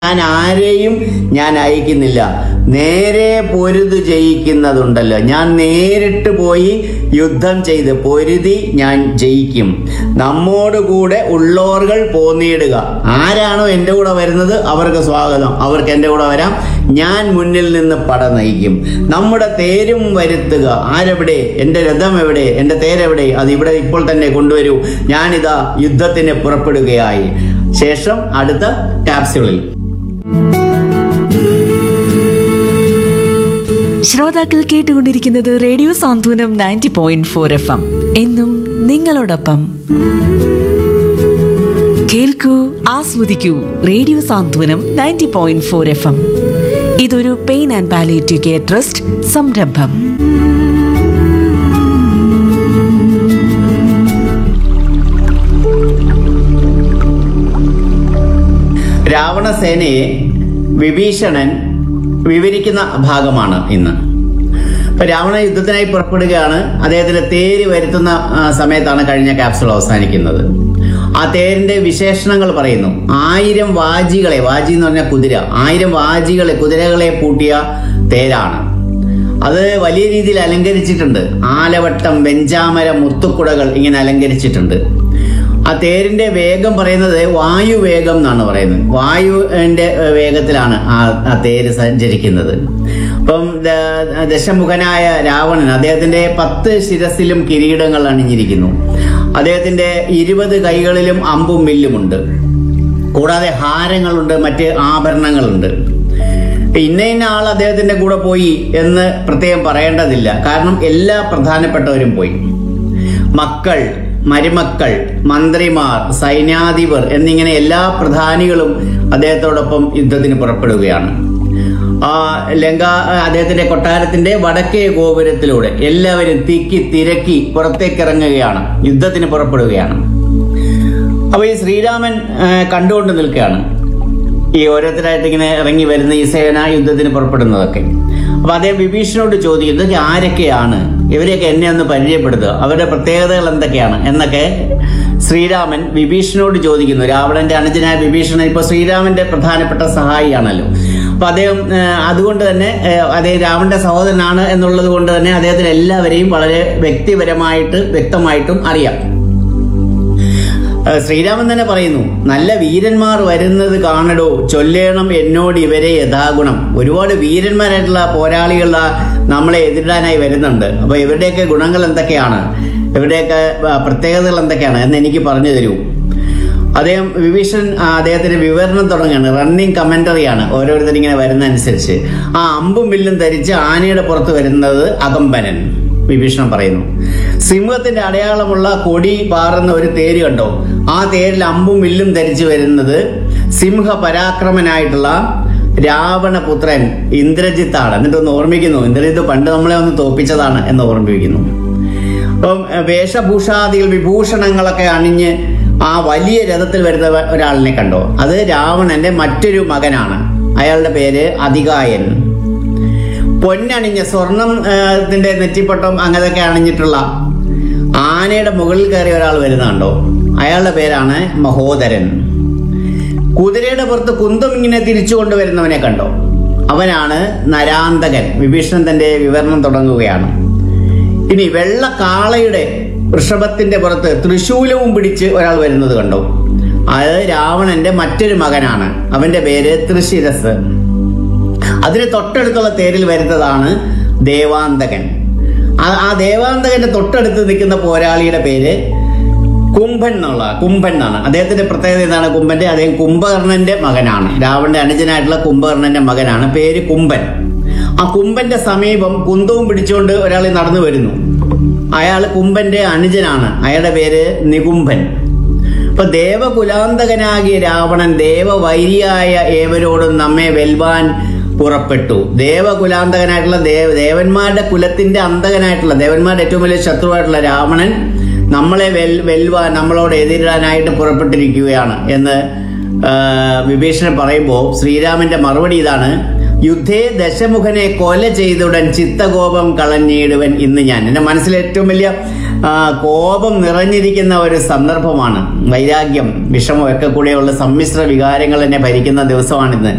ഞാൻ ആരെയും ഞാൻ അയക്കുന്നില്ല നേരെ പൊരുത് ജയിക്കുന്നതുണ്ടല്ലോ ഞാൻ നേരിട്ട് പോയി യുദ്ധം ചെയ്ത് പൊരുതി ഞാൻ ജയിക്കും നമ്മോട് കൂടെ ഉള്ളോർകൾ പോന്നിടുക ആരാണോ എൻ്റെ കൂടെ വരുന്നത് അവർക്ക് സ്വാഗതം അവർക്ക് എൻ്റെ കൂടെ വരാം ഞാൻ മുന്നിൽ നിന്ന് പട നയിക്കും നമ്മുടെ തേരും വരുത്തുക ആരെവിടെ എൻ്റെ രഥം എവിടെ എൻ്റെ തേരെവിടെ അത് ഇവിടെ ഇപ്പോൾ തന്നെ കൊണ്ടുവരൂ ഞാനിതാ യുദ്ധത്തിന് പുറപ്പെടുകയായി ശേഷം അടുത്ത ക്യാപ്സ്യൂളിൽ ശ്രോതാക്കൾ കേട്ടുകൊണ്ടിരിക്കുന്നത് radio Santhwanam ninety point four F M എന്നും നിങ്ങളോടൊപ്പം കേൾക്കൂ ആസ്വദിക്കൂ radio Santhwanam ninety point four F M ഇതൊരു pain and palliative care trust സംരംഭം രാവണസേനയെ വിഭീഷണൻ വിവരിക്കുന്ന ഭാഗമാണ് ഇന്ന് ഇപ്പൊ രാവണ യുദ്ധത്തിനായി പുറപ്പെടുകയാണ് അദ്ദേഹത്തിന്റെ തേര് വരുത്തുന്ന ആ, സമയത്താണ് കഴിഞ്ഞ ക്യാപ്സുൾ അവസാനിക്കുന്നത് ആ തേരിന്റെ വിശേഷണങ്ങൾ പറയുന്നു ആയിരം വാജികളെ വാജി എന്ന് പറഞ്ഞാൽ കുതിര ആയിരം വാജികളെ കുതിരകളെ പൂട്ടിയ തേരാണ് അത് വലിയ രീതിയിൽ അലങ്കരിച്ചിട്ടുണ്ട് ആലവട്ടം വെഞ്ചാമര മുത്തുക്കുടകൾ ഇങ്ങനെ അലങ്കരിച്ചിട്ടുണ്ട് ആ തേരിന്റെ വേഗം പറയുന്നത് വായു വേഗം എന്നാണ് പറയുന്നത് വായുവിന്റെ ഏഹ്, വേഗത്തിലാണ് ആ ആ തേര് സഞ്ചരിക്കുന്നത് അപ്പം ദ- ദശമുഖനായ രാവണൻ അദ്ദേഹത്തിന്റെ പത്ത് ശിരസിലും കിരീടങ്ങൾ അണിഞ്ഞിരിക്കുന്നു അദ്ദേഹത്തിന്റെ ഇരുപത് കൈകളിലും അമ്പും വില്ലുമുണ്ട് കൂടാതെ ഹാരങ്ങളുണ്ട് മറ്റ് ആഭരണങ്ങളുണ്ട് ഇന്ന ഇന്ന ആൾ അദ്ദേഹത്തിന്റെ കൂടെ പോയി എന്ന് പ്രത്യേകം പറയേണ്ടതില്ല കാരണം എല്ലാ പ്രധാനപ്പെട്ടവരും പോയി മക്കൾ മരുമക്കൾ മന്ത്രിമാർ സൈന്യാധിപർ എന്നിങ്ങനെ എല്ലാ പ്രധാനികളും അദ്ദേഹത്തോടൊപ്പം യുദ്ധത്തിന് പുറപ്പെടുകയാണ് ആ ലങ്ക അദ്ദേഹത്തിന്റെ കൊട്ടാരത്തിന്റെ വടക്കേ ഗോപുരത്തിലൂടെ എല്ലാവരും തിക്കി തിരക്കി പുറത്തേക്ക് ഇറങ്ങുകയാണ് യുദ്ധത്തിന് പുറപ്പെടുകയാണ് അപ്പൊ ഈ ശ്രീരാമൻ ആ, കണ്ടുകൊണ്ട് നിൽക്കുകയാണ് ഈ ഓരോരുത്തരായിട്ട് ഇങ്ങനെ ഇറങ്ങി വരുന്ന ഈ സേന യുദ്ധത്തിന് പുറപ്പെടുന്നതൊക്കെ അപ്പൊ അദ്ദേഹം വിഭീഷണോട് ചോദിക്കും ഇതൊക്കെ ആരൊക്കെയാണ് ഇവരെയൊക്കെ എന്നെ ഒന്ന് പരിചയപ്പെടുത്തുക അവരുടെ പ്രത്യേകതകൾ എന്തൊക്കെയാണ് എന്നൊക്കെ ശ്രീരാമൻ വിഭീഷണോട് ചോദിക്കുന്നു രാവണന്റെ അനുജനായ വിഭീഷണൻ ഇപ്പൊ ശ്രീരാമന്റെ പ്രധാനപ്പെട്ട സഹായിയാണല്ലോ അപ്പൊ അദ്ദേഹം ആ, അതുകൊണ്ട് തന്നെ ആ, അദ്ദേഹം രാവണന്റെ സഹോദരനാണ് എന്നുള്ളത് കൊണ്ട് തന്നെ അദ്ദേഹത്തിന് എല്ലാവരെയും വളരെ വ്യക്തിപരമായിട്ട് വ്യക്തമായിട്ടും അറിയാം ഏഹ് ശ്രീരാമൻ തന്നെ പറയുന്നു നല്ല വീരന്മാർ വരുന്നത് കാണടോ ചൊല്ലേണം എന്നോട് ഇവരെ യഥാഗുണം ഒരുപാട് വീരന്മാരായിട്ടുള്ള പോരാളികൾ ആ നമ്മളെ എതിരിടാനായി വരുന്നുണ്ട് അപ്പൊ ഇവരുടെയൊക്കെ ഗുണങ്ങൾ എന്തൊക്കെയാണ് ഇവരുടെയൊക്കെ ആ, പ്രത്യേകതകൾ എന്തൊക്കെയാണ് എന്ന് എനിക്ക് പറഞ്ഞു തരൂ അദ്ദേഹം വിഭീഷൺ ആ, അദ്ദേഹത്തിന്റെ വിവരണം തുടങ്ങുകയാണ് റണ്ണിങ് കമന്ററിയാണ് ഓരോരുത്തർ ഇങ്ങനെ വരുന്ന അനുസരിച്ച് ആ അമ്പും വില്ലും ധരിച്ച് ആനയുടെ പുറത്ത് വരുന്നത് അകമ്പനൻ വിഭീഷണൻ പറയുന്നു സിംഹത്തിന്റെ അടയാളമുള്ള കൊടി പാറുന്ന ഒരു തേര് കണ്ടോ ആ തേരിൽ അമ്പും വില്ലും ധരിച്ചു വരുന്നത് സിംഹ പരാക്രമനായിട്ടുള്ള രാവണപുത്രൻ ഇന്ദ്രജിത്താണ് എന്നിട്ട് ഒന്ന് ഓർമ്മിക്കുന്നു ഇന്ദ്രജിത്ത് പണ്ട് നമ്മളെ ഒന്ന് തോപ്പിച്ചതാണ് എന്ന് ഓർമ്മിപ്പിക്കുന്നു അപ്പം എഹ്, വേഷഭൂഷാദികൾ വിഭൂഷണങ്ങളൊക്കെ അണിഞ്ഞ് ആ വലിയ രഥത്തിൽ വരുന്ന വ- ഒരാളിനെ കണ്ടോ അത് രാവണന്റെ മറ്റൊരു മകനാണ് അയാളുടെ പേര് അധികായൻ പൊന്നണിഞ്ഞ സ്വർണം ഏഹ്, ത്തിന്റെ നെറ്റിപ്പട്ടം അങ്ങനെയൊക്കെ അണിഞ്ഞിട്ടുള്ള ആനയുടെ മുകളിൽ കയറി ഒരാൾ വരുന്നുണ്ടോ അയാളുടെ പേരാണ് മഹോദരൻ കുതിരയുടെ പുറത്ത് കുന്തം ഇങ്ങനെ തിരിച്ചു കൊണ്ടുവരുന്നവനെ കണ്ടോ അവനാണ് നരാന്തകൻ വിഭീഷണൻ തന്റെ വിവരണം തുടങ്ങുകയാണ് ഇനി വെള്ള കാളയുടെ വൃഷഭത്തിന്റെ പുറത്ത് തൃശൂലവും പിടിച്ച് ഒരാൾ വരുന്നത് കണ്ടോ അത് രാവണന്റെ മറ്റൊരു മകനാണ് അവന്റെ പേര് തൃശിരസ് അതിന് തൊട്ടടുത്തുള്ള തേരിൽ വരുന്നതാണ് ദേവാന്തകൻ ആ- ആ ദേവാന്തകന്റെ തൊട്ടടുത്ത് നിൽക്കുന്ന പോരാളിയുടെ പേര് കുംഭൻ എന്നുള്ള കുംഭൻ എന്നാണ് അദ്ദേഹത്തിന്റെ പ്രത്യേകത എന്താണ് കുംഭന്റെ അദ്ദേഹം കുംഭകർണന്റെ മകനാണ് രാവണന്റെ അനുജനായിട്ടുള്ള കുംഭകർണന്റെ മകനാണ് പേര് കുംഭൻ ആ കുംഭന്റെ സമീപം കുന്തവും പിടിച്ചുകൊണ്ട് ഒരാൾ നടന്നു വരുന്നു അയാൾ കുംഭന്റെ അനുജനാണ് അയാളുടെ പേര് നികുംഭൻ അപ്പൊ ദേവകുലാന്തകനാകിയ രാവണൻ ദേവവൈരിയായ ഏവരോടും നമ്മെ വെൽവാൻ പുറപ്പെട്ടു ദേവകുലാന്തകനായിട്ടുള്ള ദേവ ദേവന്മാരുടെ കുലത്തിന്റെ അന്തകനായിട്ടുള്ള ദേവന്മാരുടെ ഏറ്റവും വലിയ ശത്രുവായിട്ടുള്ള രാവണൻ നമ്മളെ വെൽ വെൽവാൻ നമ്മളോട് എതിരിടാനായിട്ട് പുറപ്പെട്ടിരിക്കുകയാണ് എന്ന് ആ, വിഭീഷണൻ പറയുമ്പോൾ ശ്രീരാമന്റെ മറുപടി ഇതാണ് യുദ്ധേ ദശമുഖനെ കൊല ചെയ്തുടൻ ചിത്തകോപം കളഞ്ഞിടുവൻ ഇന്ന് ഞാൻ എന്റെ മനസ്സിൽ ഏറ്റവും വലിയ ആ, കോപം നിറഞ്ഞിരിക്കുന്ന ഒരു സന്ദർഭമാണ് വൈരാഗ്യം വിഷമം ഒക്കെ കൂടെയുള്ള സമ്മിശ്ര വികാരങ്ങൾ എന്നെ ഭരിക്കുന്ന ദിവസമാണിന്ന്